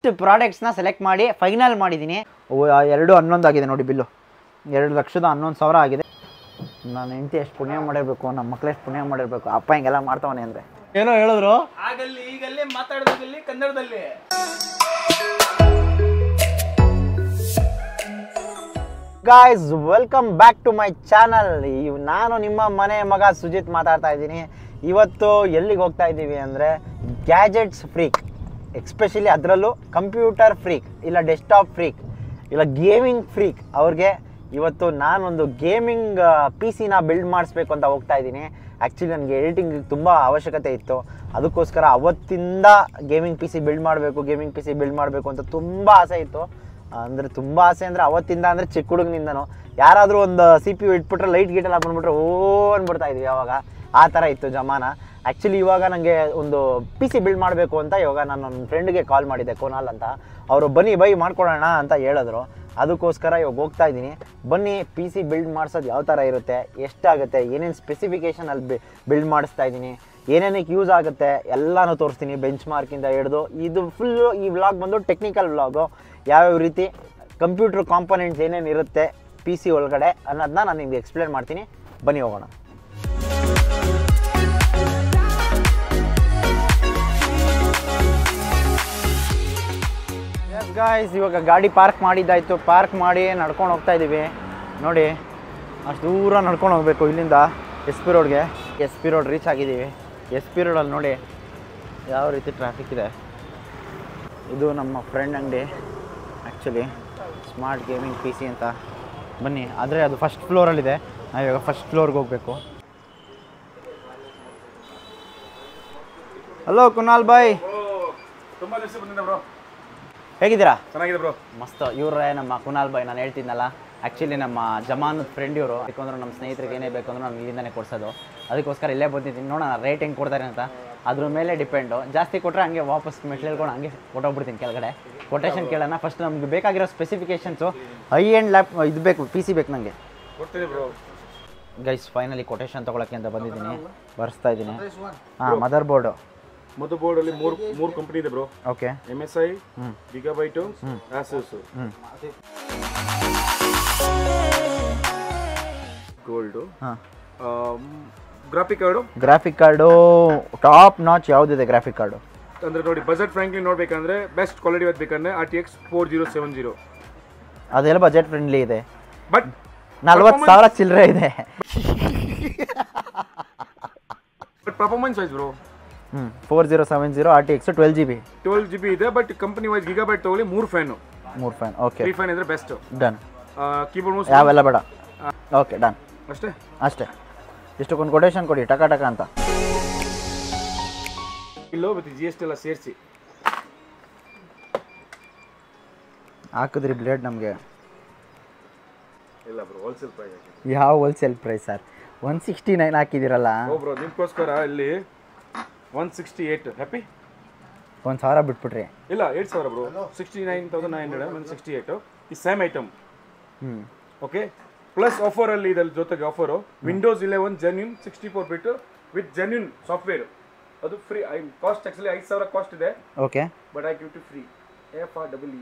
ಇಷ್ಟು ಪ್ರಾಡಕ್ಟ್ಸ್ನ ಸೆಲೆಕ್ಟ್ ಮಾಡಿ ಫೈನಲ್ ಮಾಡಿದ್ದೀನಿ ಎರಡು ಹನ್ನೊಂದು ಆಗಿದೆ ನೋಡಿ ಬಿಲ್ಲು ಎರಡು ಲಕ್ಷದ ಹನ್ನೊಂದು ಸಾವಿರ ಆಗಿದೆ ನಾನು ಹೆಂಡತಿ ಎಷ್ಟು ಪುಣ್ಯ ಮಾಡಿರಬೇಕು ನಮ್ಮ ಮಕ್ಳು ಎಷ್ಟು ಪುಣ್ಯ ಮಾಡಿರಬೇಕು ಅಪ್ಪ ಹಿಂಗೆಲ್ಲ ಮಾಡ್ತಾವನೆ ಅಂದರೆ ಏನೋ ಹೇಳಿದ್ರು ಆಗಲ್ಲಿ ಈಗಲ್ಲಿ ಮಾತಾಡೋದಲ್ಲಿ ಕನ್ನಡದಲ್ಲಿ guys welcome back to my channel ನಾನು ನಿಮ್ಮ ಮನೆ ಮಗ ಸುಜಿತ್ ಮಾತಾಡ್ತಾ ಇದ್ದೀನಿ ಇವತ್ತು ಎಲ್ಲಿಗೆ ಹೋಗ್ತಾ ಇದ್ದೀವಿ ಅಂದರೆ ಗ್ಯಾಜೆಟ್ಸ್ ಫ್ರೀಕ್ ಎಕ್ಸ್ಪೆಷಲಿ ಅದರಲ್ಲೂ ಕಂಪ್ಯೂಟರ್ ಫ್ರೀಕ್ ಇಲ್ಲ ಡೆಸ್ಕ್ಟಾಪ್ ಫ್ರೀಕ್ ಇಲ್ಲ ಗೇಮಿಂಗ್ ಫ್ರೀಕ್ ಅವ್ರಿಗೆ ಇವತ್ತು ನಾನೊಂದು ಗೇಮಿಂಗ್ ಪಿ ಸಿನ ಬಿಲ್ಡ್ ಮಾಡಿಸ್ಬೇಕು ಅಂತ ಹೋಗ್ತಾ ಇದ್ದೀನಿ ಆ್ಯಕ್ಚುಲಿ ನನಗೆ ಎಡಿಟಿಂಗ್ ತುಂಬ ಅವಶ್ಯಕತೆ ಇತ್ತು ಅದಕ್ಕೋಸ್ಕರ ಅವತ್ತಿಂದ ಗೇಮಿಂಗ್ ಪಿ ಸಿ ಬಿಲ್ಡ್ ಮಾಡಬೇಕು ಗೇಮಿಂಗ್ ಪಿ ಸಿ ಬಿಲ್ಡ್ ಮಾಡಬೇಕು ಅಂತ ತುಂಬ ಆಸೆ ಇತ್ತು ಅಂದರೆ ತುಂಬ ಆಸೆ ಅಂದರೆ ಅವತ್ತಿಂದ ಅಂದರೆ ಚಿಕ್ಕ ಹುಡುಗನಿಂದನು ಯಾರಾದರೂ ಒಂದು ಸಿ ಪಿ ಯು ಇಟ್ಬಿಟ್ರೆ ಲೈಟ್ ಗೀಟ್ ಎಲ್ಲ ಬಂದ್ಬಿಟ್ರೆ ಓ ಅಂದ್ಬಿಡ್ತಾ ಇದ್ವಿ ಅವಾಗ ಆ ಥರ ಇತ್ತು ಜಮಾನ ಆ್ಯಕ್ಚುಲಿ ಇವಾಗ ನನಗೆ ಒಂದು ಪಿ ಸಿ ಬಿಲ್ಡ್ ಮಾಡಬೇಕು ಅಂತ ಇವಾಗ ನಾನು ನನ್ನ ಫ್ರೆಂಡ್ಗೆ ಕಾಲ್ ಮಾಡಿದ್ದೆ ಕೋನಾಲ್ ಅಂತ ಅವರು ಬನ್ನಿ ಬೈ ಮಾಡ್ಕೊಡೋಣ ಅಂತ ಹೇಳಿದ್ರು ಅದಕ್ಕೋಸ್ಕರ ಇವಾಗ ಹೋಗ್ತಾ ಇದ್ದೀನಿ ಬನ್ನಿ ಪಿ ಸಿ ಬಿಲ್ಡ್ ಮಾಡಿಸೋದು ಯಾವ ಥರ ಇರುತ್ತೆ ಎಷ್ಟಾಗುತ್ತೆ ಏನೇನು ಸ್ಪೆಸಿಫಿಕೇಷನ್ ಅಲ್ಲಿ ಬಿ ಬಿಲ್ಡ್ ಮಾಡಿಸ್ತಾ ಇದ್ದೀನಿ ಏನೇನಕ್ಕೆ ಯೂಸ್ ಆಗುತ್ತೆ ಎಲ್ಲನೂ ತೋರಿಸ್ತೀನಿ ಬೆಂಚ್ ಮಾರ್ಕಿಂದ ಹಿಡಿದು ಇದು ಫುಲ್ಲು ಈ ವ್ಲಾಗ್ ಬಂದು ಟೆಕ್ನಿಕಲ್ ವ್ಲಾಗು ಯಾವ್ಯಾವ ರೀತಿ ಕಂಪ್ಯೂಟರ್ ಕಾಂಪೊನೆಂಟ್ಸ್ ಏನೇನು ಇರುತ್ತೆ ಪಿ ಸಿ ಒಳಗಡೆ ಅನ್ನೋದನ್ನ ನಾನು ನಿಮ್ಗೆ ಎಕ್ಸ್ಪ್ಲೇನ್ ಮಾಡ್ತೀನಿ ಬನ್ನಿ ಹೋಗೋಣ ಗಾಯ್ಸ್ ಇವಾಗ ಗಾಡಿ ಪಾರ್ಕ್ ಮಾಡಿದ್ದಾಯ್ತು ಪಾರ್ಕ್ ಮಾಡಿ ನಡ್ಕೊಂಡು ಹೋಗ್ತಾ ಇದ್ದೀವಿ ನೋಡಿ ಅಷ್ಟು ದೂರ ನಡ್ಕೊಂಡು ಹೋಗಬೇಕು ಇಲ್ಲಿಂದ ಎಸ್ ಪಿ ರೋಡ್ಗೆ ಎಸ್ ಪಿ ರೋಡ್ ರೀಚ್ ಆಗಿದ್ದೀವಿ ಎಸ್ ಪಿ ರೋಡಲ್ಲಿ ನೋಡಿ ಯಾವ ರೀತಿ ಟ್ರಾಫಿಕ್ ಇದೆ ಇದು ನಮ್ಮ ಫ್ರೆಂಡ್ ಅಂಗಡಿ actually smart gaming P C ಅಂತ ಬನ್ನಿ ಆದರೆ ಅದು ಫಸ್ಟ್ ಫ್ಲೋರಲ್ಲಿದೆ ನಾವು ಇವಾಗ ಫಸ್ಟ್ ಫ್ಲೋರ್ಗೆ ಹೋಗಬೇಕು ಹಲೋ ಕುನಾಲ್ ಬಾಯ್ ತುಂಬಾ ದಿವಸ ಬಂದಿದ್ದೆ ಬ್ರೋ ಹೇಗಿದ್ದೀರಾ ಚೆನ್ನಾಗಿದೆ ಬ್ರೋ ಮಸ್ತ್ ಇವರೇ ನಮ್ಮ ಕುನಾಲ್ ಬಾಯ್ ನಾನು ಹೇಳ್ತೀನಲ್ಲ ಆ್ಯಕ್ಚುಲಿ ನಮ್ಮ ಜಮಾನ್ ಫ್ರೆಂಡ್ ಇವರು ಯಾಕಂದ್ರೆ ನಮ್ಮ ಸ್ನೇಹಿತರಿಗೆ ಏನೇ ಬೇಕು ಅಂದ್ರೆ ನಾನು ಇಲ್ಲಿಂದನೇ ಕೊಡ್ಸೋದು ಅದಕ್ಕೋಸ್ಕರ ಇಲ್ಲೇ ಬಂದಿದ್ದೀನಿ ನೋಡೋಣ ರೇಟ್ ಹೆಂಗೆ ಕೊಡ್ತಾರೆ ಅಂತ ಅದ್ರ ಮೇಲೆ ಡಿಪೆಂಡು ಜಾಸ್ತಿ ಕೊಟ್ಟರೆ ಹಂಗೆ ವಾಪಸ್ ಮೆಟೀರಿಯಲ್ಕೊಂಡು ಹಂಗೆ ಕೊಟ್ಟೋಗ್ಬಿಡ್ತೀನಿ ಕೆಳಗಡೆ ಕೊಟೇಶನ್ ಕೇಳೋಣ ಫಸ್ಟ್ ನಮ್ಗೆ ಬೇಕಾಗಿರೋ ಸ್ಪೆಸಿಫಿಕೇಷನ್ಸು ಹೈ ಎಂಡ್ ಲ್ಯಾಪ್ ಇದು ಬೇಕು ಪಿ ಸಿ ಬೇಕು ನನಗೆ ಕೊಡ್ತೀನಿ ಬ್ರೋ ಗೈಸ್ ಫೈನಲಿ ಕೊಟೇಶನ್ ತೊಗೊಳಕ್ಕೆ ಅಂತ ಬಂದಿದ್ದೀನಿ ಬರ್ಸ್ತಾ ಇದ್ದೀನಿ ಹಾಂ ಮದರ್ ಬೋರ್ಡು ಮಧು ಬೋರ್ಡ್ ಅಲ್ಲಿ ಮೂರು ಮೂರು ಕಂಪನಿ ಇದೆ bro okay M S I gigabyte Asus ಹ್ಞೂ ಗೋಲ್ಡು ಹಾಂ graphic card graphic card top notch ಯಾವುದಿದೆ ಗ್ರಾಫಿಕ್ ಕಾರ್ಡು ಅಂದ್ರೆ ನೋಡಿ ಬಜೆಟ್ ಫ್ರಾಂಕ್ಲಿ ನೋಡ್ಬೇಕಂದ್ರೆ ಬೆಸ್ಟ್ ಕ್ವಾಲಿಟಿ ಬೇಕಂದ್ರೆ R T X four zero seven zero ಅದೆಲ್ಲ ಬಜೆಟ್ ಫ್ರೆಂಡ್ಲಿ ಇದೆ ಬಟ್ ನಲ್ವತ್ತು ಸಾವಿರ ಚಿಲ್ಲರೆ ಇದೆ ಬಟ್ ಪರ್ಫಾರ್ಮೆನ್ಸ್ ವೈಸ್ ಬ್ರೋ ಹ್ಞೂ four zero seven zero R T X twelve G B twelve G B ಇದೆ ಬಟ್ ಕಂಪನಿ ವೈಸ್ ಗಿಗಾಬೈಟ್ ತಗೊಳ್ಳಿ ಮೂರು ಫ್ಯಾನು ಮೂರು ಫ್ಯಾನ್ ಓಕೆ ತ್ರೀ ಫ್ಯಾನ್ ಇದ್ರೆ ಬೆಸ್ಟ್ ಡನ್ ಕೀಬೋರ್ಡ್ ಮೌಸ್ ಯಾವೆಲ್ಲ ಬೇಡ ಓಕೆ ಡನ್ ಅಷ್ಟೇ ಅಷ್ಟೇ ಇಷ್ಟಕ್ಕೊಂದು ಕೊಟೇಶನ್ ಕೊಡಿ ಟಕ ಟಕ ಅಂತ ಇಲ್ಲೋ ಮತ್ತೆ ಜಿ ಎಸ್ ಟಿ ಎಲ್ಲ ಸೇರಿಸಿ ಹಾಕಿದ್ರಿ ಬ್ಲೇಡ್ ನಮಗೆ ಇಲ್ಲ ಬ್ರೋ ಹೋಲ್ಸೇಲ್ ಪ್ರೈಸ್ ಯಾವ wholesale price sir one sixty nine ಹಾಕಿದ್ದೀರಲ್ಲ ಓ ಬ್ರೋ ನಿಮ್ಗೋಸ್ಕರ ಇಲ್ಲಿ ಒನ್ ಸಿಕ್ಸ್ಟಿ ಏಟ್ ಹ್ಯಾಪಿ ಒಂದು ಸಾವಿರ ಬಿಟ್ಬಿಟ್ರಿ ಇಲ್ಲ ಏಟ್ ಸಾವಿರ bro sixty nine thousand nine hundred one sixty eight ಈ ಸೇಮ್ ಐಟಮ್ ಹ್ಞೂ ಓಕೆ ಪ್ಲಸ್ ಆಫರ್ ಅಲ್ಲಿ ಇದಲ್ಲಿ ಜೊತೆಗೆ offer Windows eleven genuine sixty four ಬಿಟ್ಟು ವಿತ್ ಜೆನ್ಯೂನ್ ಸಾಫ್ಟ್ವೇರ್ ಅದು ಫ್ರೀ ಐ ಕಾಸ್ಟ್ ಆಕ್ಚುಲಿ ಐದು ಸಾವಿರ ಕಾಸ್ಟ್ ಇದೆ okay but I give to free F R double E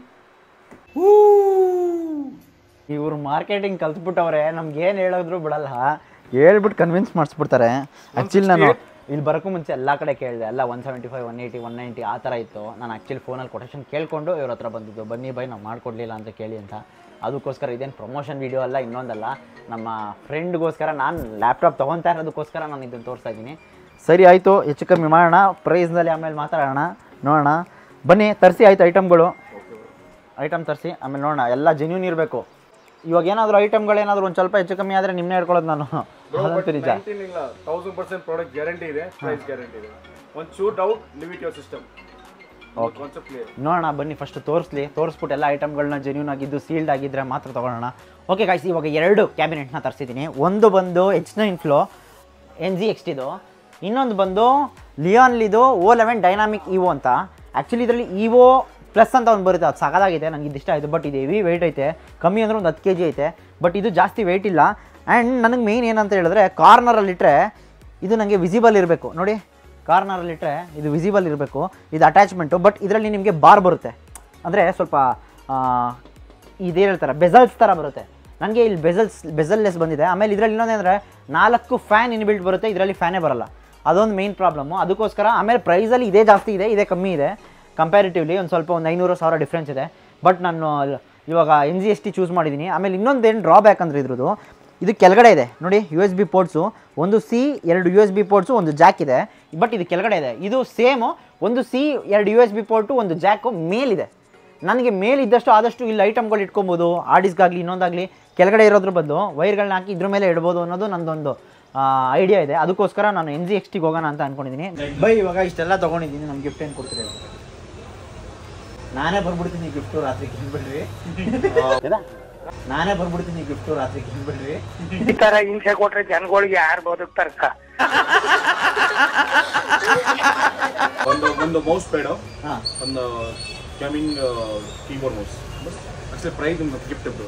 ಇವ್ರು ಮಾರ್ಕೆಟಿಂಗ್ ಕಲ್ತ್ಬಿಟ್ಟವ್ರೆ ನಮ್ಗೆ ಏನು ಹೇಳಿದ್ರು ಬಿಡಲ್ಲ ಹೇಳ್ಬಿಟ್ಟು ಕನ್ವಿನ್ಸ್ ಮಾಡಿಸ್ಬಿಡ್ತಾರೆ ಆ್ಯಕ್ಚುಲಿ ನಾನು ಇಲ್ಲಿ ಬರೋಕ್ಕೂ ಮುಂಚೆ ಎಲ್ಲ ಕಡೆ ಕೇಳಿದೆ ಎಲ್ಲ one seventy five one eighty one ninety ಆ ಥರ ಇತ್ತು ನಾನು ಆ್ಯಕ್ಚುಲಿ ಫೋನಲ್ಲಿ ಕೊಟೇಶನ್ ಕೇಳ್ಕೊಂಡು ಇವ್ರ ಹತ್ರ ಬಂದಿದ್ದು ಬನ್ನಿ ಬೈ ನಾವು ಮಾಡ್ಕೊಡ್ಲಿಲ್ಲ ಅಂತ ಕೇಳಿ ಅಂತ ಅದಕ್ಕೋಸ್ಕರ ಇದೇನು ಪ್ರಮೋಷನ್ ವೀಡಿಯೋ ಅಲ್ಲ ಇನ್ನೊಂದಲ್ಲ ನಮ್ಮ ಫ್ರೆಂಡ್ಗೋಸ್ಕರ ನಾನು ಲ್ಯಾಪ್ಟಾಪ್ ತೊಗೊತಾ ಇರೋದಕ್ಕೋಸ್ಕರ ನಾನು ಇದನ್ನು ತೋರಿಸ್ತಾ ಇದ್ದೀನಿ ಸರಿ ಆಯಿತು ಹೆಚ್ಚು ಕಮ್ಮಿ ಮಾಡೋಣ ಪ್ರೈಸ್ನಲ್ಲಿ ಆಮೇಲೆ ಮಾತಾಡೋಣ ನೋಡೋಣ ಬನ್ನಿ ತರಿಸಿ ಆಯ್ತು ಐಟಮ್ಗಳು ಐಟಮ್ ತರಿಸಿ ಆಮೇಲೆ ನೋಡೋಣ ಎಲ್ಲ ಜೆನ್ಯೂನ್ ಇರಬೇಕು ಇವಾಗ ಏನಾದರೂ ಐಟಮ್ಗಳೇನಾದರೂ ಒಂದು ಸ್ವಲ್ಪ ಹೆಚ್ಚು ಕಮ್ಮಿ ಆದರೆ ನಿಮ್ಮನ್ನೇ ಹೇಳ್ಕೊಳ್ಳೋದು ನಾನು ಅದಂತೂ ನಿಜ ಇಲ್ಲ ತೌಸಂಡ್ ಪರ್ಸೆಂಟ್ ಪ್ರಾಡಕ್ಟ್ ಗ್ಯಾರಂಟಿ ಇದೆ ಪ್ರೈಸ್ ಗ್ಯಾರಂಟಿ ಇದೆ ಒಂದು ಚೂರ್ doubt limit your system concept clear ನೋಡೋಣ ಬನ್ನಿ ಫಸ್ಟ್ ತೋರಿಸ್ಲಿ ತೋರಿಸ್ಬಿಟ್ಟು ಎಲ್ಲ ಐಟಮ್ಗಳನ್ನ ಜೆನ್ಯೂನ್ ಆಗಿದ್ದು ಸೀಲ್ಡ್ ಆಗಿದ್ದರೆ ಮಾತ್ರ ತೊಗೊಳ್ಳೋಣ ಓಕೆ ಗಾಯ್ಸ್ ಇವಾಗ ಎರಡು ಕ್ಯಾಬಿನೆಟ್ನ ತರಿಸಿದ್ದೀನಿ ಒಂದು ಬಂದು H nine flow N G X ಟಿದು ಇನ್ನೊಂದು ಬಂದು ಲಿಯಾನ್ಲಿದು ಓ ಲೆವೆನ್ ಡೈನಾಮಿಕ್ ಇವೋ ಅಂತ ಆ್ಯಕ್ಚುಲಿ ಇದರಲ್ಲಿ ಇವೋ ಪ್ಲಸ್ ಅಂತ ಒಂದು ಬರುತ್ತೆ ಅದು ಸಗದಾಗಿದೆ ನನಗೆ ಇದು ಇಷ್ಟ ಆಯಿತು ಬಟ್ ಇದು ಹೆವಿ ವೆಯ್ಟ್ ಐತೆ ಕಮ್ಮಿ ಅಂದರೆ ಒಂದು ಹತ್ತು ಕೆ ಜಿ ಐತೆ ಬಟ್ ಇದು ಜಾಸ್ತಿ ವೆಯ್ಟ್ ಇಲ್ಲ ಆ್ಯಂಡ್ ನನಗೆ ಮೇಯ್ನ್ ಏನಂತ ಹೇಳಿದ್ರೆ ಕಾರ್ನರಲ್ಲಿಟ್ಟರೆ ಇದು ನನಗೆ ವಿಸಿಬಲ್ ಇರಬೇಕು ನೋಡಿ ಕಾರ್ನರಲ್ಲಿಟ್ಟರೆ ಇದು ವಿಸಿಬಲ್ ಇರಬೇಕು ಇದು ಅಟ್ಯಾಚ್ಮೆಂಟು ಬಟ್ ಇದರಲ್ಲಿ ನಿಮಗೆ ಬಾರ್ ಬರುತ್ತೆ ಅಂದರೆ ಸ್ವಲ್ಪ ಆ, ಇದೇ ಹೇಳ್ತಾರೆ ಬೆಸಲ್ಸ್ ಥರ ಬರುತ್ತೆ ನನಗೆ ಇಲ್ಲಿ ಬೆಸಲ್ಸ್ ಬೆಸಲ್ಲೆಸ್ ಬಂದಿದೆ ಆಮೇಲೆ ಇದರಲ್ಲಿ ಇನ್ನೊಂದೇಂದರೆ ನಾಲ್ಕು ಫ್ಯಾನ್ ಇನ್ಬಿಲ್ಟ್ ಬರುತ್ತೆ ಇದರಲ್ಲಿ ಫ್ಯಾನೇ ಬರಲ್ಲ ಅದೊಂದು ಮೇನ್ ಪ್ರಾಬ್ಲಮ್ಮು ಅದಕ್ಕೋಸ್ಕರ ಆಮೇಲೆ ಪ್ರೈಸಲ್ಲಿ ಇದೇ ಜಾಸ್ತಿ ಇದೆ ಇದೇ ಕಮ್ಮಿ ಇದೆ ಕಂಪ್ಯಾರಿಟಿವ್ಲಿ ಒಂದು ಸ್ವಲ್ಪ ಒಂದು ಐನೂರು ಸಾವಿರ ಡಿಫ್ರೆನ್ಸ್ ಇದೆ ಬಟ್ ನಾನು ಇವಾಗ N G S T choose ಮಾಡಿದ್ದೀನಿ ಆಮೇಲೆ ಇನ್ನೊಂದೇನು ಡ್ರಾಬ್ಯಾಕ್ ಅಂದರೆ ಇದ್ರದ್ದು ಇದು ಕೆಳಗಡೆ ಇದೆ ನೋಡಿ ಯು ಎಸ್ ಬಿ ಪೋರ್ಟ್ಸು ಒಂದು ಸಿ ಎರಡು ಯು ಎಸ್ ಬಿ ಪೋರ್ಟ್ಸು ಒಂದು ಜಾಕ್ ಇದೆ ಬಟ್ ಇದು ಕೆಳಗಡೆ ಇದೆ ಇದು ಸೇಮು ಒಂದು ಸಿ ಎರಡು ಯು ಎಸ್ ಬಿ ಪೋರ್ಟು ಒಂದು ಜಾಕು ಮೇಲಿದೆ ನನಗೆ ಮೇಲಿದ್ದಷ್ಟು ಆದಷ್ಟು ಇಲ್ಲಿ ಐಟಮ್ಗಳು ಇಟ್ಕೊಬೋದು ಆಡಿಸ್ಗಾಗಲಿ ಇನ್ನೊಂದಾಗಲಿ ಕೆಳಗಡೆ ಇರೋದ್ರ ಬದಲು ವೈರ್ಗಳನ್ನ ಹಾಕಿ ಇದ್ರ ಮೇಲೆ ಇಡ್ಬೋದು ಅನ್ನೋದು ನಂದೊಂದು ಐಡಿಯಾ ಇದೆ ಅದಕ್ಕೋಸ್ಕರ ನಾನು ಎನ್ ಜಿ ಎಕ್ಸ್ ಟಿಗೆ ಹೋಗೋಣ ಅಂತ ಅನ್ಕೊಂಡಿದ್ದೀನಿ ಬೈ ಇವಾಗ ಇಷ್ಟೆಲ್ಲ ತೊಗೊಂಡಿದ್ದೀನಿ ನಮ್ಮ ಗಿಫ್ಟ್ ಏನು ಕೊಡ್ತೀರಿ ನಾನೇ ಬರ್ಬಿಡ್ತೀನಿ ಗಿಫ್ಟು ರಾತ್ರಿ ಕಿನ್ಬಿಡ್ರಿ ನಾನೇ ಬರ್ಬಿಡ್ತೀನಿ ಗಿಫ್ಟು ರಾತ್ರಿ ಕಿನ್ಬಿಡ್ರಿ ಈ ತರ ಹಿಂಸೆ ಕೊಟ್ರೆ ಜನಗಳಿಗೆ ಯಾರು ಬದುಕ್ತಾರಕ್ಕ ಒಂದು ಒಂದು ಮೌಸ್ ಪ್ಯಾಡು ಹಾಂ ಒಂದು ಗೇಮಿಂಗ್ ಕೀಬೋರ್ಡ್ ಮೌಸ್ ಅಷ್ಟೇ ಪ್ರೈಸ್ ಗಿಫ್ಟ್ ಇದ್ದು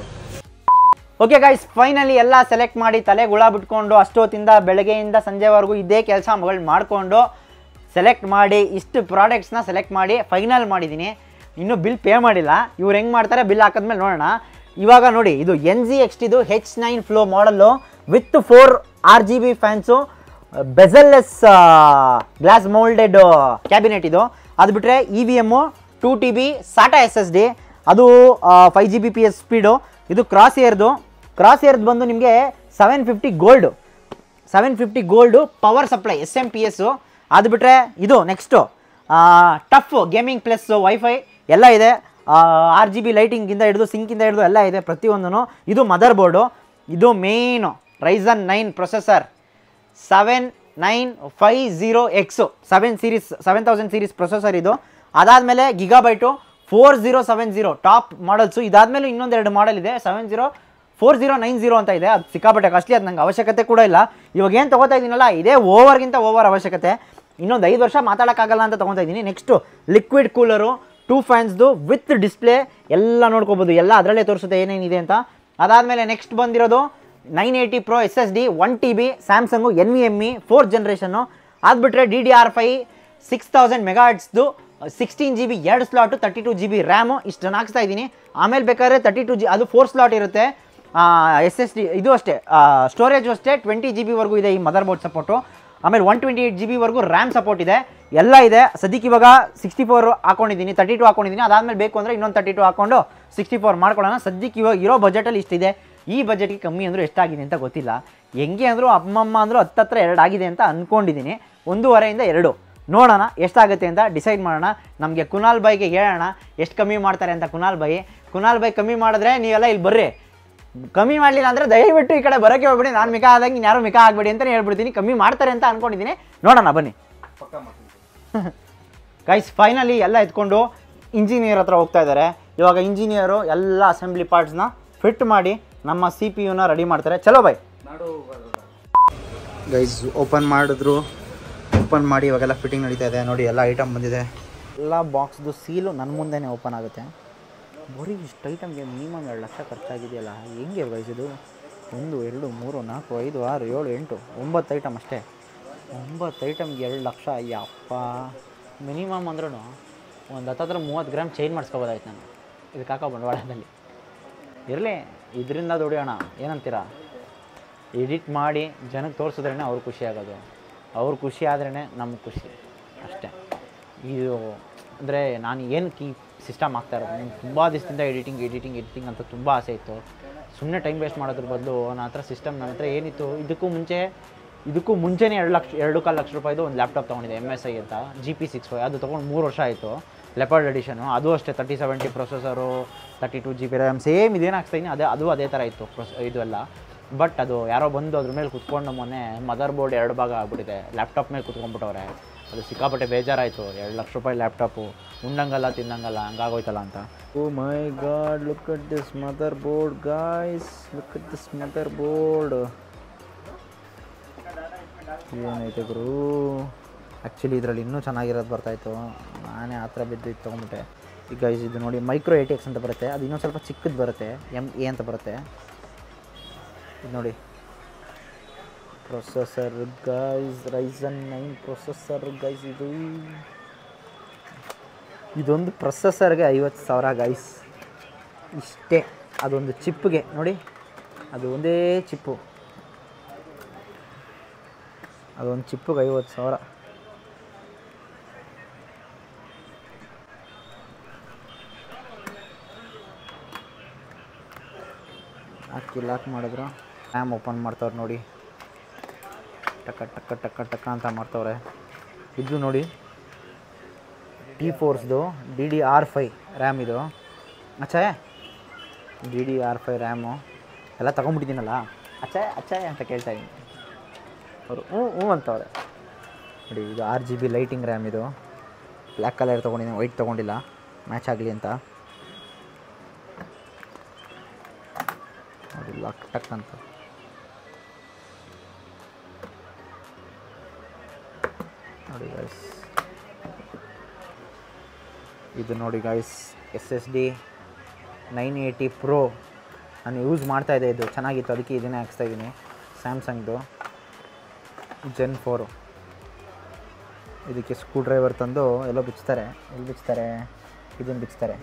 ಓಕೆ ಗೈಸ್ ಫೈನಲಿ ಎಲ್ಲ ಸೆಲೆಕ್ಟ್ ಮಾಡಿ ತಲೆ ಗುಳ ಬಿಟ್ಕೊಂಡು ಅಷ್ಟೊತ್ತಿಂದ ಬೆಳಗ್ಗೆಯಿಂದ ಸಂಜೆವರೆಗೂ ಇದೇ ಕೆಲಸಗಳು ಮಾಡಿಕೊಂಡು ಸೆಲೆಕ್ಟ್ ಮಾಡಿ ಇಷ್ಟು ಪ್ರಾಡಕ್ಟ್ಸ್ನ ಸೆಲೆಕ್ಟ್ ಮಾಡಿ ಫೈನಲ್ ಮಾಡಿದ್ದೀನಿ ಇನ್ನೂ ಬಿಲ್ ಪೇ ಮಾಡಿಲ್ಲ ಇವ್ರು ಹೆಂಗೆ ಮಾಡ್ತಾರೆ ಬಿಲ್ ಹಾಕಿದ್ಮೇಲೆ ನೋಡೋಣ ಇವಾಗ ನೋಡಿ ಇದು ಎನ್ ಜಿ ಎಕ್ಸ್ ಟಿದು H nine flow model with four R G B fans bezelless glass moulded cabinet ಇದು ಅದು ಬಿಟ್ಟರೆ E V M two T B SATA S S D ಅದು five G B P S speed ಇದು cross ಇಯರ್ದು cross ಇಯರ್ದು ಬಂದು ನಿಮಗೆ seven fifty gold seven fifty gold power supply S M P S ಅದು ಬಿಟ್ಟರೆ ಇದು next TUF gaming plus wifi ಎಲ್ಲ ಇದೆ ಆರ್ ಜಿ ಬಿ ಲೈಟಿಂಗಿಂದ ಹಿಡಿದು ಸಿಂಕಿಂದ ಹಿಡಿದು ಎಲ್ಲ ಇದೆ ಪ್ರತಿಯೊಂದೂ ಇದು ಮದರ್ ಬೋರ್ಡು ಇದು main Ryzen nine processor seven nine five zero X seven series seven thousand series processor ಇದು ಅದಾದಮೇಲೆ Gigabyte four zero seven zero top models ಇದಾದಮೇಲೆ ಇನ್ನೊಂದೆರಡು ಮಾಡಲ್ ಇದೆ seven zero four zero nine zero ಅಂತ ಇದೆ ಅದು ಸಿಕ್ಕಾಪಟ್ಟೆ ಕಾಸ್ಟ್ಲಿ ಅದು ನಂಗೆ ಅವಶ್ಯಕತೆ ಕೂಡ ಇಲ್ಲ ಇವಾಗ ಏನು ತೊಗೋತಾ ಇದ್ದೀನಲ್ಲ ಇದೇ ಓವರ್ಗಿಂತ ಓವರ್ ಅವಶ್ಯಕತೆ ಇನ್ನೊಂದು ಐದು ವರ್ಷ ಮಾತಾಡೋಕ್ಕಾಗಲ್ಲ ಅಂತ ತೊಗೊತಾ ಇದ್ದೀನಿ ನೆಕ್ಸ್ಟು ಲಿಕ್ವಿಡ್ ಕೂಲರು ಟೂ ಫ್ಯಾನ್ಸ್ದು ವಿತ್ ಡಿಸ್ಪ್ಲೇ ಎಲ್ಲ ನೋಡ್ಕೋಬೋದು ಎಲ್ಲ ಅದರಲ್ಲೇ ತೋರಿಸುತ್ತೆ ಏನೇನಿದೆ ಅಂತ ಅದಾದಮೇಲೆ ನೆಕ್ಸ್ಟ್ ಬಂದಿರೋದು nine eighty pro S S D one T B Samsung N V M E fourth generation ಅದು ಬಿಟ್ಟರೆ D D R five six thousand ಮೆಗಾಟ್ಸ್ದು ಸಿಕ್ಸ್ಟೀನ್ ಜಿ ಬಿ ಎರಡು slot thirty two G B RAM ಇಷ್ಟನ್ನು ಹಾಕ್ಸ್ತಾ ಇದ್ದೀನಿ ಆಮೇಲೆ ಬೇಕಾದ್ರೆ thirty two G ಅದು ಫೋರ್ ಸ್ಲಾಟ್ ಇರುತ್ತೆ ಎಸ್ ಎಸ್ ಡಿ ಇದು ಅಷ್ಟೇ ಸ್ಟೋರೇಜು ಅಷ್ಟೇ ಟ್ವೆಂಟಿ ಜಿ ಬಿವರೆಗೂ ಇದೆ ಈ ಮದರ್ ಬೋರ್ಡ್ ಸಪೋರ್ಟು ಆಮೇಲೆ ಒನ್ ಟ್ವೆಂಟಿ ಏಯ್ಟ್ ಜಿ ಬಿವರೆಗೂ ರ್ಯಾಮ್ ಸಪೋರ್ಟ್ ಇದೆ ಎಲ್ಲ ಇದೆ ಸದ್ಯಕ್ಕೆ ಇವಾಗ ಸಿಕ್ಸ್ಟಿ ಫೋರ್ ಹಾಕೊಂಡಿದ್ದೀನಿ ತರ್ಟಿ ಟು ಹಾಕೊಂಡಿದ್ದೀನಿ ಅದಾದಮೇಲೆ ಬೇಕು ಅಂದರೆ ಇನ್ನೊಂದು ತರ್ಟಿ ಟು ಹಾಕೊಂಡು ಸಿಕ್ಸ್ಟಿ ಫೋರ್ ಮಾಡ್ಕೊಳ್ಳೋಣ ಸದ್ಯಕ್ಕೆ ಇವಾಗ ಇರೋ ಬಜೆಟಲ್ಲಿ ಇಷ್ಟಿದೆ ಈ ಬಜೆಟ್ಗೆ ಕಮ್ಮಿ ಅಂದರೂ ಎಷ್ಟಾಗಿದೆ ಅಂತ ಗೊತ್ತಿಲ್ಲ ಹೆಂಗೆ ಅಂದರೂ ಅಮ್ಮಮ್ಮ ಅಂದರೂ ಹತ್ತತ್ರ ಎರಡು ಆಗಿದೆ ಅಂತ ಅಂದ್ಕೊಂಡಿದ್ದೀನಿ ಒಂದೂವರೆಯಿಂದ ಎರಡು ನೋಡೋಣ ಎಷ್ಟಾಗುತ್ತೆ ಅಂತ ಡಿಸೈಡ್ ಮಾಡೋಣ ನಮಗೆ ಕುನಾಲ್ ಬೈಗೆ ಹೇಳೋಣ ಎಷ್ಟು ಕಮ್ಮಿ ಮಾಡ್ತಾರೆ ಅಂತ ಕುನಾಲ್ ಬೈ ಕುನಾಲ್ ಬೈ ಕಮ್ಮಿ ಮಾಡಿದ್ರೆ ನೀವೆಲ್ಲ ಇಲ್ಲಿ ಬರ್ರಿ ಕಮ್ಮಿ ಮಾಡಲಿಲ್ಲ ಅಂದರೆ ದಯವಿಟ್ಟು ಈ ಕಡೆ ಬರೋಕ್ಕೆ ಹೋಗ್ಬಿಡಿ ನಾನು ಮಿಕಾ ಆದಂಗೆ ಯಾರು ಮಿಕಾ ಆಗಬೇಡಿ ಅಂತಲೇ ಹೇಳ್ಬಿಡ್ತೀನಿ ಕಮ್ಮಿ ಮಾಡ್ತಾರೆ ಅಂತ ಅಂದ್ಕೊಂಡಿದ್ದೀನಿ ನೋಡೋಣ ಬನ್ನಿ ಗೈಸ್ ಫೈನಲಿ ಎಲ್ಲ ಎತ್ಕೊಂಡು ಇಂಜಿನಿಯರ್ ಹತ್ರ ಹೋಗ್ತಾ ಇದ್ದಾರೆ ಇವಾಗ ಇಂಜಿನಿಯರು ಎಲ್ಲ ಅಸೆಂಬ್ಲಿ ಪಾರ್ಟ್ಸ್ನ ಫಿಟ್ ಮಾಡಿ ನಮ್ಮ ಸಿ ಪಿ ಯುನ ರೆಡಿ ಮಾಡ್ತಾರೆ ಚಲೋ ಬೈ ನಾಡು ಗೈಸ್ ಓಪನ್ ಮಾಡಿದ್ರು ಓಪನ್ ಮಾಡಿ ಇವಾಗೆಲ್ಲ ಫಿಟ್ಟಿಂಗ್ ನಡೀತಾ ಇದೆ ನೋಡಿ ಎಲ್ಲ ಐಟಮ್ ಬಂದಿದೆ ಎಲ್ಲ ಬಾಕ್ಸ್ದು ಸೀಲು ನನ್ನ ಮುಂದೆನೇ ಓಪನ್ ಆಗುತ್ತೆ ಬರೀ ಇಷ್ಟು ಐಟಮ್ಗೆ ಮಿನಿಮಮ್ ಎರಡು ಲಕ್ಷ ಖರ್ಚಾಗಿದೆಯಲ್ಲ ಹೆಂಗೆ ಗೈಸ್ ಇದು ಒಂದು ಎರಡು ಮೂರು ನಾಲ್ಕು ಐದು ಆರು ಏಳು ಎಂಟು ಒಂಬತ್ತು ಐಟಮ್ ಅಷ್ಟೇ ಒಂಬತ್ತು ಐಟಮ್ಗೆ ಎರಡು ಲಕ್ಷ ಯಪ್ಪ ಮಿನಿಮಮ್ ಅಂದ್ರೂ ಒಂದು ಹತ್ತತ್ರ ಮೂವತ್ತು ಗ್ರಾಮ್ ಚೇಂಜ್ ಮಾಡಿಸ್ಕೋಬೋದಾಯ್ತು ನಾನು ಇದಕ್ಕೆ ಹಾಕೋ ಬಂಡವಾಳದಲ್ಲಿ ಇರಲಿ ಇದರಿಂದ ದುಡಿಯೋಣ ಏನಂತೀರಾ ಎಡಿಟ್ ಮಾಡಿ ಜನಕ್ಕೆ ತೋರಿಸಿದ್ರೇ ಅವ್ರು ಖುಷಿ ಆಗೋದು ಅವ್ರು ಖುಷಿ ಆದ್ರೇ ನಮ್ಗೆ ಖುಷಿ ಅಷ್ಟೇ ಇದು ಅಂದರೆ ನಾನು ಏನು ಕೀ ಸಿಸ್ಟಮ್ ಆಗ್ತಾ ಇರೋದು ನಂಗೆ ತುಂಬ ದಿವಸದಿಂದ ಎಡಿಟಿಂಗ್ ಎಡಿಟಿಂಗ್ ಎಡಿಟಿಂಗ್ ಅಂತ ತುಂಬ ಆಸೆ ಇತ್ತು ಸುಮ್ಮನೆ ಟೈಮ್ ವೇಸ್ಟ್ ಮಾಡೋದ್ರ ಬದಲು ನನ್ನ ಹತ್ರ ಸಿಸ್ಟಮ್ ನನ್ನ ಹತ್ರ ಏನಿತ್ತು ಇದಕ್ಕೂ ಮುಂಚೆ ಇದಕ್ಕೂ ಮುಂಚೆನೇ ಎರಡು ಲಕ್ಷ ಎರಡು ಕಾಲು ಲಕ್ಷ ರೂಪಾಯಿದು ಒಂದು ಲ್ಯಾಪ್ಟಾಪ್ ತೊಗೊಂಡಿದ್ದೆ ಎಮ್ ಎಸ್ ಐ ಅಂತ ಜಿ ಪಿ ಸಿಕ್ಸ್ ಫೈ ಅದು ತೊಗೊಂಡು ಮೂರು ವರ್ಷ ಆಯಿತು ಲೆಪರ್ಡ್ ಎಡಿಷನು ಅದು ಅಷ್ಟೇ thirty seventy processor thirty two G B RAM same ಇದೇನು ಹಾಕ್ಸ್ತೀನಿ ಅದೇ ಅದು ಅದೇ ಥರ ಇತ್ತು ಪ್ರೊಸ್ ಇದು ಎಲ್ಲ ಬಟ್ ಅದು ಯಾರೋ ಬಂದು ಅದ್ರ ಮೇಲೆ ಕುತ್ಕೊಂಡು ಮೊನ್ನೆ ಮದರ್ ಬೋರ್ಡ್ ಎರಡು ಭಾಗ ಆಗ್ಬಿಟ್ಟಿದೆ ಲ್ಯಾಪ್ಟಾಪ್ ಮೇಲೆ ಕುತ್ಕೊಂಡ್ಬಿಟ್ಟವ್ರೆ ಅದು ಸಿಕ್ಕಾಪಟ್ಟೆ ಬೇಜಾರಾಯಿತು ಎರಡು ಲಕ್ಷ ರೂಪಾಯಿ ಲ್ಯಾಪ್ಟಾಪು ಉಣ್ಣಂಗಲ್ಲ ತಿನ್ನಂಗಲ್ಲ ಹಂಗಾಗೋಯ್ತಲ್ಲ ಅಂತ oh my God look at this motherboard guys look at this motherboard ಏನೈತೆ ಗುರು ಆ್ಯಕ್ಚುಲಿ ಇದರಲ್ಲಿ ಇನ್ನೂ ಚೆನ್ನಾಗಿರೋದು ಬರ್ತಾಯಿತ್ತು ನಾನೇ ಆ ಥರ ಬಿದ್ದು ಇದು ತೊಗೊಂಬಿಟ್ಟೆ ಈಗ guys ಇದು ನೋಡಿ ಮೈಕ್ರೋ ಏಟಿ ಎಕ್ಸ್ ಅಂತ ಬರುತ್ತೆ ಅದು ಇನ್ನೊಂದು ಸ್ವಲ್ಪ ಚಿಕ್ಕದು ಬರುತ್ತೆ ಎಮ್ ಎ ಅಂತ ಬರುತ್ತೆ ಇದು ನೋಡಿ processor guys Ryzen nine processor guys ಇದು ಇದೊಂದು ಪ್ರೊಸೆಸರ್ಗೆ ಐವತ್ತು ಸಾವಿರ ಗೈಸ್ ಇಷ್ಟೇ ಅದೊಂದು ಚಿಪ್ಗೆ ನೋಡಿ ಅದು ಒಂದೇ ಚಿಪ್ಪು ಅದೊಂದು ಚಿಪ್ಪಿಗೆ ಐವತ್ತು ಸಾವಿರ ಹಾಕಿ ಲಾಕ್ ಮಾಡಿದ್ರು ರ್ಯಾಮ್ ಓಪನ್ ಮಾಡ್ತವ್ರೆ ನೋಡಿ ಟಕ್ಕ ಟಕ್ಕ ಟಕ್ಕ ಟಕ್ಕ ಅಂತ ಮಾಡ್ತವ್ರೆ ಇದು ನೋಡಿ ಟಿ ಫೋರ್ಸ್ದು D D R five RAM ಇದು ಅಚ್ಚಾ D D R five RAM ಎಲ್ಲ ತೊಗೊಂಬಿಟ್ಟಿದ್ದೀನಲ್ಲ ಅಚ್ಚಾ ಅಚ್ಚಾ ಅಂತ ಕೇಳ್ತಾ ಇದ್ದೀನಿ ಅವರು ಹ್ಞೂ ಹ್ಞೂ ಅಂತವ್ರೆ ನೋಡಿ ಇದು R G B lighting RAM ಇದು ಬ್ಲ್ಯಾಕ್ ಕಲರ್ ತೊಗೊಂಡಿದ್ದೀನಿ ವೈಟ್ ತೊಗೊಂಡಿಲ್ಲ ಮ್ಯಾಚ್ ಆಗಲಿ ಅಂತ ನೋಡಿ ಲಾಕ್ ಟಕ್ ಅಂತ ನೋಡಿ ಗೈಸ್ ಇದು ನೋಡಿ guys S S D nine eighty pro ನಾನು ಯೂಸ್ ಮಾಡ್ತಾ ಇದ್ದೆ ಇದು ಚೆನ್ನಾಗಿತ್ತು ಅದಕ್ಕೆ ಇದನ್ನೇ ಹಾಕ್ಸ್ತಾ ಇದ್ದೀನಿ ಸ್ಯಾಮ್ಸಂಗ್ದು ಜೆನ್ ಫೋರು ಇದಕ್ಕೆ ಸ್ಕ್ರೂ ಡ್ರೈವರ್ ತಂದು ಎಲ್ಲೋ ಬಿಚ್ತಾರೆ ಎಲ್ಲಿ ಬಿಚ್ತಾರೆ ಇದನ್ನು ಬಿಚ್ತಾರೆ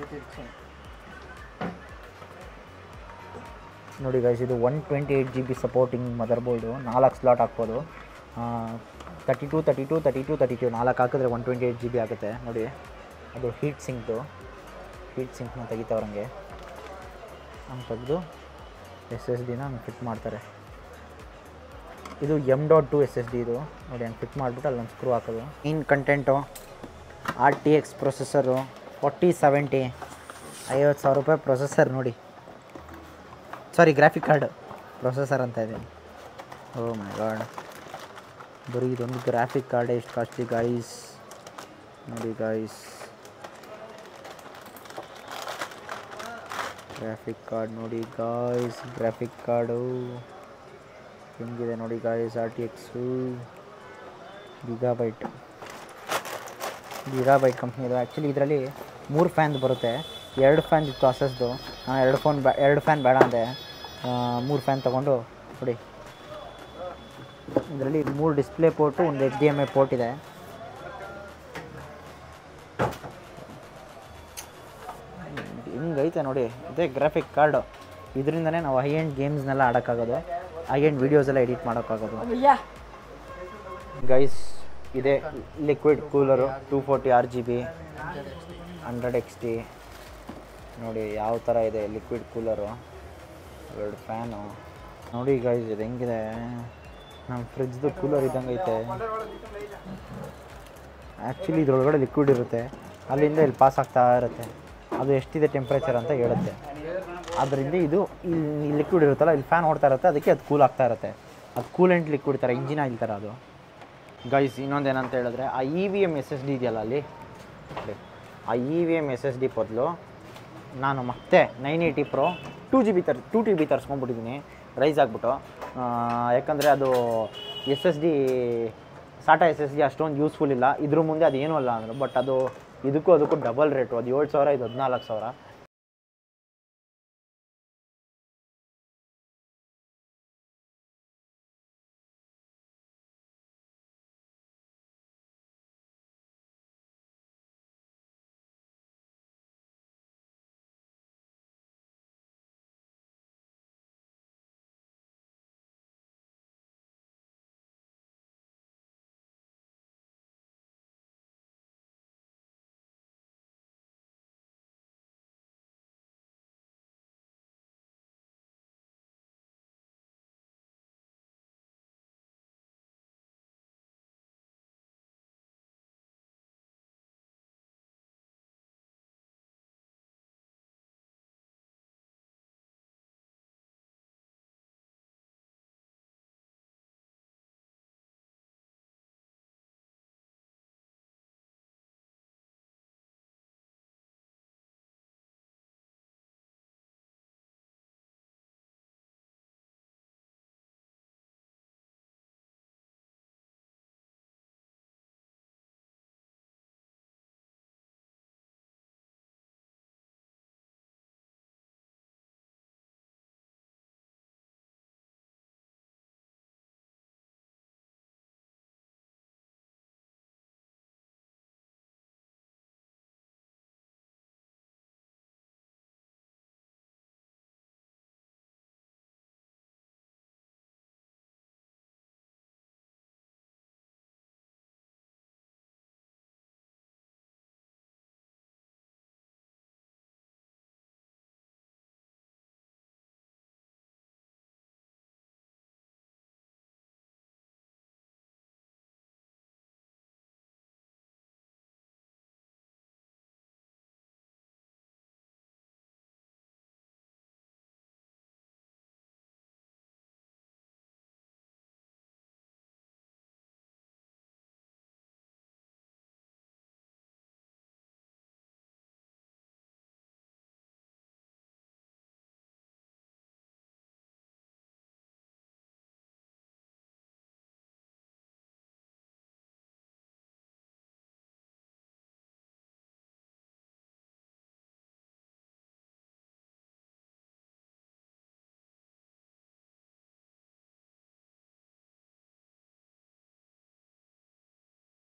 ನೋಡಿ ಗೈಸ್ ಇದು one twenty eight G B supporting motherboard ನಾಲ್ಕು ಸ್ಲಾಟ್ ಹಾಕ್ಬೋದು thirty two thirty two thirty two thirty two ನಾಲ್ಕು ಹಾಕಿದ್ರೆ one twenty eight G B ಆಗುತ್ತೆ ನೋಡಿ ಅದು ಹೀಟ್ ಸಿಂಕ್ದು ಹೀಟ್ ಸಿಂಕ್ನ ತೆಗಿತಾವ್ರಂಗೆ ಹಂಗೆ ತೆಗೆದು ಎಸ್ ಎಸ್ ಡಿನ ಹಂಗೆ ಫಿಟ್ ಮಾಡ್ತಾರೆ ಇದು M dot two S S D ಇದು ನೋಡಿ ಹಂಗೆ ಫಿಟ್ ಮಾಡಿಬಿಟ್ಟು ಅಲ್ಲೊಂದು ಸ್ಕ್ರೂ ಹಾಕೋದು ಇನ್ content R T X processor forty seventy ಐವತ್ತು ಸಾವಿರ ರೂಪಾಯಿ ಪ್ರೊಸೆಸರ್ ನೋಡಿ ಸಾರಿ ಗ್ರಾಫಿಕ್ ಕಾರ್ಡ್ ಪ್ರೊಸೆಸರ್ ಅಂತ ಇದೆ ಓ ಮೈ ಗಾಡ್ ಬರೀ ಇದೊಂದು ಗ್ರಾಫಿಕ್ ಕಾರ್ಡ್ ಎಷ್ಟು ಕಾಸ್ಟ್ಲಿ ಗೈಸ್ ನೋಡಿ ಗೈಸ್ ಗ್ರಾಫಿಕ್ ಕಾರ್ಡ್ ನೋಡಿ ಗಾಯ್ಸ್ ಗ್ರಾಫಿಕ್ ಕಾರ್ಡು ಹೆಂಗಿದೆ ನೋಡಿ guys R T X Gigabyte Gigabyte ಕಂಪ್ನಿದು ಆ್ಯಕ್ಚುಲಿ ಇದರಲ್ಲಿ ಮೂರು ಫ್ಯಾನ್ ಬರುತ್ತೆ ಎರಡು ಫ್ಯಾನ್ ಇತ್ತು ಅಸಸ್ದು ನಾನು ಎರಡು ಫೋನ್ ಬ್ಯಾ ಎರಡು ಫ್ಯಾನ್ ಬೇಡ ಅಂದೆ ಮೂರು ಫ್ಯಾನ್ ತೊಗೊಂಡು ನೋಡಿ ಇದರಲ್ಲಿ ಮೂರು ಡಿಸ್ಪ್ಲೇ ಪೋರ್ಟು ಒಂದು H D M I port ಇದೆ ಹಿಂಗೈತೆ ನೋಡಿ ಇದೇ ಗ್ರಾಫಿಕ್ ಕಾರ್ಡು ಇದರಿಂದನೇ ನಾವು ಹೈ ಎಂಡ್ ಗೇಮ್ಸ್ನೆಲ್ಲ ಆಡೋಕ್ಕಾಗೋದು ಹೈ ಎಂಡ್ ವೀಡಿಯೋಸ್ ಎಲ್ಲ ಎಡಿಟ್ ಮಾಡೋಕ್ಕಾಗೋದು ಗೈಸ್ ಇದೆ liquid cooler two forty R G B hundred X T ನೋಡಿ ಯಾವ ಥರ ಇದೆ ಲಿಕ್ವಿಡ್ ಕೂಲರು ಎರಡು ಫ್ಯಾನು ನೋಡಿ ಗೈಸ್ ಇದು ಹೆಂಗಿದೆ ನಮ್ಮ ಫ್ರಿಜ್ದು ಕೂಲರ್ ಇದ್ದಂಗೆ ಐತೆ ಆ್ಯಕ್ಚುಲಿ ಇದ್ರೊಳಗಡೆ ಲಿಕ್ವಿಡ್ ಇರುತ್ತೆ ಅಲ್ಲಿಂದ ಇಲ್ಲಿ ಪಾಸ್ ಆಗ್ತಾ ಇರುತ್ತೆ ಅದು ಎಷ್ಟಿದೆ ಟೆಂಪ್ರೇಚರ್ ಅಂತ ಹೇಳುತ್ತೆ ಅದರಿಂದ ಇದು ಇಲ್ಲಿ ಲಿಕ್ವಿಡ್ ಇರುತ್ತಲ್ಲ ಇಲ್ಲಿ ಫ್ಯಾನ್ ಓಡ್ತಾ ಇರುತ್ತೆ ಅದಕ್ಕೆ ಅದು ಕೂಲ್ ಆಗ್ತಾ ಇರುತ್ತೆ ಅದು ಕೂಲೆಂಟ್ ಲಿಕ್ವಿಡ್ ಥರ ಇಂಜಿನ್ ಆಯಿಲ್ ಥರ ಅದು ಗೈಸ್ ಇನ್ನೊಂದು ಏನಂತ ಹೇಳಿದ್ರೆ ಆ E V M S S D ಇದೆಯಲ್ಲ ಅಲ್ಲಿ ನೋಡಿ, ಆ E V M S S D ಬದಲು ನಾನು ಮತ್ತೆ nine eighty pro two G B ತರ್ ಟೂ ಟಿ ಬಿ ತರಿಸ್ಕೊಂಡ್ಬಿಟ್ಟಿದ್ದೀನಿ ರೈಸ್ ಆಗಿಬಿಟ್ಟು ಯಾಕಂದರೆ ಅದು S S D SATA S S D ಅಷ್ಟೊಂದು ಯೂಸ್ಫುಲ್ ಇಲ್ಲ ಇದ್ರ ಮುಂದೆ ಅದು ಏನೂ ಅಲ್ಲ ಅಂದರು ಬಟ್ ಅದು ಇದಕ್ಕೂ ಅದಕ್ಕೂ ಡಬಲ್ ರೇಟು ಅದು ಏಳು ಸಾವಿರ ಇದು ಹದಿನಾಲ್ಕು ಸಾವಿರ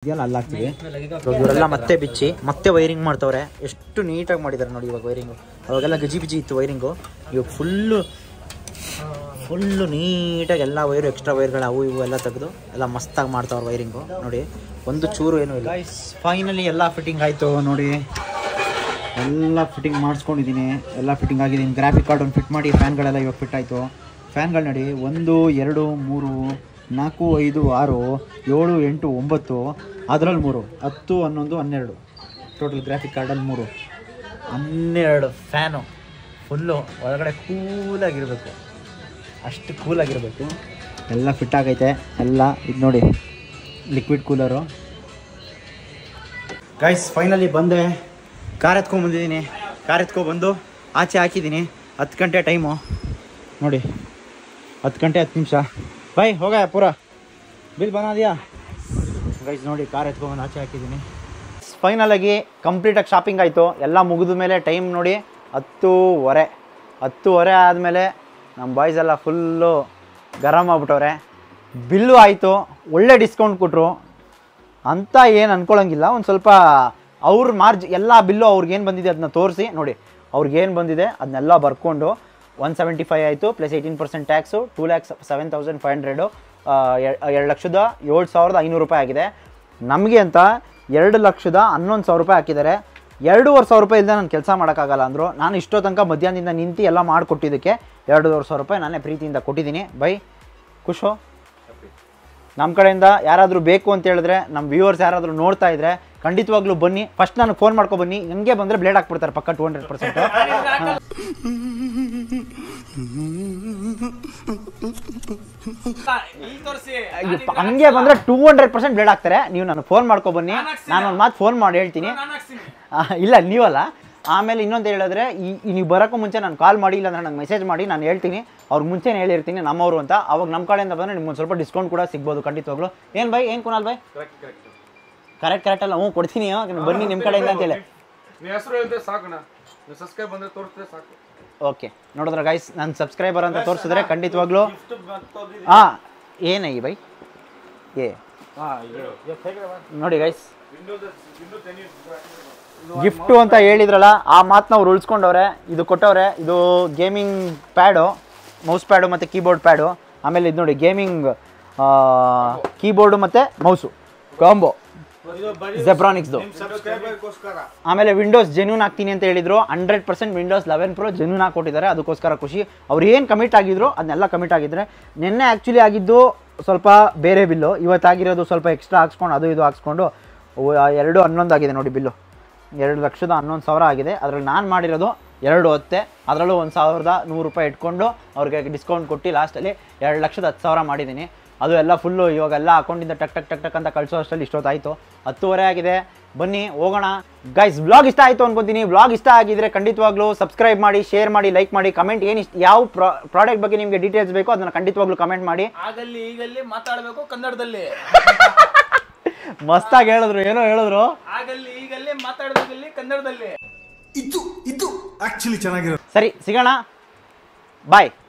ಇದೆಲ್ಲ ಅಲ್ಲಾಗ್ತೀವಿ ಇವಾಗ ಇವರೆಲ್ಲ ಮತ್ತೆ ಬಿಚ್ಚಿ ಮತ್ತೆ ವೈರಿಂಗ್ ಮಾಡ್ತವ್ರೆ ಎಷ್ಟು ನೀಟಾಗಿ ಮಾಡಿದ್ದಾರೆ ನೋಡಿ ಇವಾಗ ವೈರಿಂಗು ಅವಾಗೆಲ್ಲ ಗಜಿ ಬಿಜಿ ಇತ್ತು ವೈರಿಂಗು ಇವಾಗ ಫುಲ್ಲು ಫುಲ್ಲು ನೀಟಾಗಿ ಎಲ್ಲ ವೈರು ಎಕ್ಸ್ಟ್ರಾ ವೈರ್ಗಳು ಅವು ಇವು ಎಲ್ಲ ತೆಗೆದು ಎಲ್ಲ ಮಸ್ತಾಗಿ ಮಾಡ್ತಾವ್ರೆ ವೈರಿಂಗು ನೋಡಿ ಒಂದು ಚೂರು ಏನೂ ಇಲ್ಲ ಫೈನಲಿ ಎಲ್ಲ ಫಿಟ್ಟಿಂಗ್ ಆಯಿತು ನೋಡಿ ಎಲ್ಲ ಫಿಟ್ಟಿಂಗ್ ಮಾಡಿಸ್ಕೊಂಡಿದ್ದೀನಿ ಎಲ್ಲ ಫಿಟ್ಟಿಂಗ್ ಆಗಿದ್ದೀನಿ ಗ್ರಾಫಿಕ್ ಕಾರ್ಡ್ ಒಂದು ಫಿಟ್ ಮಾಡಿ ಫ್ಯಾನ್ಗಳೆಲ್ಲ ಇವಾಗ ಫಿಟ್ ಆಯಿತು ಫ್ಯಾನ್ಗಳು ನೋಡಿ ಒಂದು ಎರಡು ಮೂರು ನಾಲ್ಕು ಐದು ಆರು ಏಳು ಎಂಟು ಒಂಬತ್ತು ಅದರಲ್ಲಿ ಮೂರು ಹತ್ತು ಹನ್ನೊಂದು ಹನ್ನೆರಡು ಟೋಟಲ್ ಗ್ರಾಫಿಕ್ ಕಾರ್ಡಲ್ಲಿ ಮೂರು ಹನ್ನೆರಡು ಫ್ಯಾನು ಫುಲ್ಲು ಒಳಗಡೆ ಕೂಲಾಗಿರಬೇಕು ಅಷ್ಟು ಕೂಲಾಗಿರಬೇಕು ಎಲ್ಲ ಫಿಟ್ ಆಗೈತೆ ಎಲ್ಲ ಇದು ನೋಡಿ ಲಿಕ್ವಿಡ್ ಕೂಲರು ಗೈಸ್ ಫೈನಲಿ ಬಂದೆ ಕಾರ್ ಎತ್ಕೊಂಡ್ಬಂದಿದ್ದೀನಿ ಕಾರ್ ಎತ್ಕೊಬಂದು ಆಚೆ ಹಾಕಿದ್ದೀನಿ ಹತ್ತು ಗಂಟೆ ಟೈಮು ನೋಡಿ ಹತ್ತು ಗಂಟೆ ಹತ್ತು ನಿಮಿಷ ಬೈ ಹೋಗ ಪೂರ ಬಿಲ್ ಬನಾದಿಯಾ ಗೈಸ್ ನೋಡಿ ಕಾರ್ ಎತ್ಕೊಂಡ್ಬಂದು ಆಚೆ ಹಾಕಿದ್ದೀನಿ ಫೈನಲಾಗಿ ಕಂಪ್ಲೀಟಾಗಿ ಶಾಪಿಂಗ್ ಆಯಿತು ಎಲ್ಲ ಮುಗಿದ ಮೇಲೆ ಟೈಮ್ ನೋಡಿ ಹತ್ತೂವರೆ ಹತ್ತುವರೆ ಆದಮೇಲೆ ನಮ್ಮ ಬಾಯ್ಸ್ ಎಲ್ಲ ಫುಲ್ಲು ಗರಮ್ ಆಗ್ಬಿಟ್ಟವ್ರೆ ಬಿಲ್ಲು ಆಯಿತು ಒಳ್ಳೆ ಡಿಸ್ಕೌಂಟ್ ಕೊಟ್ಟರು ಅಂತ ಏನು ಅನ್ಕೊಳಂಗಿಲ್ಲ ಒಂದು ಸ್ವಲ್ಪ ಅವ್ರ ಮಾರ್ಜ್ ಎಲ್ಲ ಬಿಲ್ಲು ಅವ್ರಿಗೇನು ಬಂದಿದೆ ಅದನ್ನ ತೋರಿಸಿ ನೋಡಿ ಅವ್ರಿಗೇನು ಬಂದಿದೆ ಅದನ್ನೆಲ್ಲ ಬರ್ಕೊಂಡು ಒನ್ ಸೆವೆಂಟಿ ಫೈವ್ ಆಯಿತು plus eighteen percent tax two lakhs seven thousand five hundred ಎರಡು ಲಕ್ಷದ ಏಳು ಸಾವಿರದ ಐನೂರು ರೂಪಾಯಿ ಆಗಿದೆ ನಮಗೆ ಅಂತ ಎರಡು ಲಕ್ಷದ ಹನ್ನೊಂದು ಸಾವಿರ ರೂಪಾಯಿ ಹಾಕಿದ್ದಾರೆ ಎರಡೂವರೆ ಸಾವಿರ ರೂಪಾಯಿ ಇಲ್ಲದೆ ನಾನು ಕೆಲಸ ಮಾಡೋಕ್ಕಾಗಲ್ಲ ಅಂದರು ನಾನು ಇಷ್ಟೋ ತನಕ ಮಧ್ಯಾಹ್ನದಿಂದ ನಿಂತು ಎಲ್ಲ ಮಾಡಿಕೊಟ್ಟಿದ್ದಕ್ಕೆ ಎರಡೂವರೆ ಸಾವಿರ ರೂಪಾಯಿ ನಾನೇ ಪ್ರೀತಿಯಿಂದ ಕೊಟ್ಟಿದ್ದೀನಿ ಬೈ ಖುಷು ನಮ್ಮ ಕಡೆಯಿಂದ ಯಾರಾದರೂ ಬೇಕು ಅಂತ ಹೇಳಿದ್ರೆ ನಮ್ಮ ವ್ಯೂವರ್ಸ್ ಯಾರಾದರೂ ನೋಡ್ತಾ ಇದ್ರೆ ಖಂಡಿತವಾಗ್ಲೂ ಬನ್ನಿ ಫಸ್ಟ್ ನನಗೆ ಫೋನ್ ಮಾಡ್ಕೊ ಬನ್ನಿ ಹಂಗೆ ಬಂದರೆ ಬ್ಲೇಡ್ ಹಾಕ್ಬಿಡ್ತಾರೆ ಪಕ್ಕ ಟೂ ಹಂಡ್ರೆಡ್ ಪರ್ಸೆಂಟ್ ಹಂಗೆ ಬಂದರೆ ಟೂ ಹಂಡ್ರೆಡ್ ಪರ್ಸೆಂಟ್ ಬ್ಲೇಡ್ ಹಾಕ್ತಾರೆ ನೀವು ನಾನು ಫೋನ್ ಮಾಡ್ಕೊ ಬನ್ನಿ ನಾನು ಒಂದು ಮಾತು ಫೋನ್ ಮಾಡಿ ಹೇಳ್ತೀನಿ ಆ, ಇಲ್ಲ ನೀವಲ್ಲ ಆಮೇಲೆ ಇನ್ನೊಂದು ಹೇಳಿದ್ರೆ ಈ ಈ ನೀವು ಬರೋಕ್ಕೂ ಮುಂಚೆ ನಾನು ಕಾಲ್ ಮಾಡಿ ಇಲ್ಲ ನನಗೆ ಮೆಸೇಜ್ ಮಾಡಿ ನಾನು ಹೇಳ್ತೀನಿ ಅವ್ರಿಗೆ ಮುಂಚೆನೇ ಹೇಳಿರ್ತೀನಿ ನಮ್ಮವರು ಅಂತ ಅವಾಗ ನಮ್ಮ ಕಡೆಯಿಂದ ಬಂದರೆ ನಿಮ್ಗೆ ಒಂದು ಸ್ವಲ್ಪ ಡಿಸ್ಕೌಂಟ್ ಕೂಡ ಸಿಗ್ಬೋದು ಖಂಡಿತವಾಗ್ಲು ಏನು ಬೈ ಏನು ಕುನಾಲ್ ಬೈ ಕರೆಕ್ಟ್ ಕರೆಕ್ಟ್ ಕರೆಕ್ಟ್ ಕರೆಕ್ಟ್ ಅಲ್ಲ ಹ್ಞೂ ಕೊಡ್ತೀನಿ ಅವಾಗ ಬನ್ನಿ ನಿಮ್ಮ ಕಡೆಯಿಂದ ಅಂತೇಳಿ ನೀ ಹೆಸರು ಹೇಳಿದ್ರೆ ಸಾಕಣ್ಣ ನೀವು ಸಬ್ಸ್ಕ್ರೈಬ್ ಬಂದ್ರೆ ತೋರಿಸಿದ್ರೆ ಸಾಕು ಓಕೆ ನೋಡಿದ್ರೆ ಗೈಸ್ ನನ್ನ ಸಬ್ಸ್ಕ್ರೈಬರ್ ಅಂತ ತೋರಿಸಿದ್ರೆ ಖಂಡಿತವಾಗ್ಲೂ ಹಾಂ ಏನೈ ಬೈ ಏ ನೋಡಿ ಗೈಸ್ ಗಿಫ್ಟು ಅಂತ ಹೇಳಿದ್ರಲ್ಲ ಆ ಮಾತನ್ನ ಅವ್ರು ಉಳಿಸ್ಕೊಂಡವ್ರೆ ಇದು ಕೊಟ್ಟವ್ರೆ ಇದು ಗೇಮಿಂಗ್ ಪ್ಯಾಡು ಮೌಸ್ ಪ್ಯಾಡು ಮತ್ತು ಕೀಬೋರ್ಡ್ ಪ್ಯಾಡು ಆಮೇಲೆ ಇದು ನೋಡಿ ಗೇಮಿಂಗ್ ಕೀಬೋರ್ಡು ಮತ್ತು ಮೌಸು ಕಾಂಬೋ ಜೆಬ್ರಾನಿಕ್ಸ್ದು ಆಮೇಲೆ ವಿಂಡೋಸ್ ಜೆನ್ಯೂನ್ ಆಗ್ತೀನಿ ಅಂತ ಹೇಳಿದ್ರು hundred percent Windows eleven pro genuine ಆಗಿ ಕೊಟ್ಟಿದ್ದಾರೆ ಅದಕ್ಕೋಸ್ಕರ ಖುಷಿ ಅವ್ರು ಏನು ಕಮಿಟ್ ಆಗಿದ್ರು ಅದನ್ನೆಲ್ಲ ಕಮಿಟ್ ಆಗಿದ್ರೆ ನಿನ್ನೆ ಆ್ಯಕ್ಚುಲಿ ಆಗಿದ್ದು ಸ್ವಲ್ಪ ಬೇರೆ ಬಿಲ್ಲು ಇವತ್ತಾಗಿರೋದು ಸ್ವಲ್ಪ ಎಕ್ಸ್ಟ್ರಾ ಹಾಕ್ಸ್ಕೊಂಡು ಅದು ಇದು ಹಾಕ್ಸ್ಕೊಂಡು ಅವು ಆ ಎರಡು ಹನ್ನೊಂದು ಆಗಿದೆ ನೋಡಿ ಬಿಲ್ಲು ಎರಡು ಲಕ್ಷದ ಹನ್ನೊಂದು ಸಾವಿರ ಆಗಿದೆ ಅದರಲ್ಲಿ ನಾನು ಮಾಡಿರೋದು ಎರಡು ಹೊತ್ತೆ ಅದರಲ್ಲೂ ಒಂದು ಸಾವಿರದ ನೂರು ರೂಪಾಯಿ ಇಟ್ಕೊಂಡು ಅವ್ರಿಗೆ ಡಿಸ್ಕೌಂಟ್ ಕೊಟ್ಟು ಲಾಸ್ಟಲ್ಲಿ ಎರಡು ಲಕ್ಷದ ಹತ್ತು ಸಾವಿರ ಮಾಡಿದ್ದೀನಿ ಅದು ಎಲ್ಲ ಫುಲ್ಲು ಇವಾಗೆಲ್ಲ ಅಕೌಂಟಿಂದ ಟಕ್ ಟಕ್ ಟಕ್ ಟಕ್ ಅಂತ ಕಳಿಸೋ ಅಷ್ಟರಲ್ಲಿ ಇಷ್ಟೊತ್ತಾಯಿತು ಹತ್ತುವರೆ ಆಗಿದೆ ಬನ್ನಿ ಹೋಗೋಣ ಗೈಸ್ ವ್ಲಾಗ್ ಇಷ್ಟ ಆಯಿತು ಅನ್ಕೊಂತೀನಿ ವ್ಲಾಗ್ ಇಷ್ಟ ಆಗಿದ್ರೆ ಖಂಡಿತವಾಗ್ಲೂ ಸಬ್ಸ್ಕ್ರೈಬ್ ಮಾಡಿ ಶೇರ್ ಮಾಡಿ ಲೈಕ್ ಮಾಡಿ ಕಮೆಂಟ್ ಏನು ಇಷ್ಟ ಯಾವ ಪ್ರಾಡಕ್ಟ್ ಬಗ್ಗೆ ನಿಮಗೆ ಡೀಟೇಲ್ಸ್ ಬೇಕೋ ಅದನ್ನು ಖಂಡಿತವಾಗ್ಲೂ ಕಮೆಂಟ್ ಮಾಡಿ ಆಗಲ್ಲಿ ಈಗಲ್ಲಿ ಮಾತಾಡಬೇಕು ಕನ್ನಡದಲ್ಲಿ ಮಸ್ತಾಗಿ ಹೇಳಿದ್ರು ಏನೋ ಹೇಳಿದ್ರು ಆಗಲ್ಲಿ ಈಗಲ್ಲಿ ಮಾತಾಡಬೇಕು ಇಲ್ಲಿ ಕನ್ನಡದಲ್ಲಿ ಇದು ಇದು ಆಕ್ಚುಲಿ ಚೆನ್ನಾಗಿರೋದು ಸರಿ ಸಿಗೋಣ ಬಾಯ್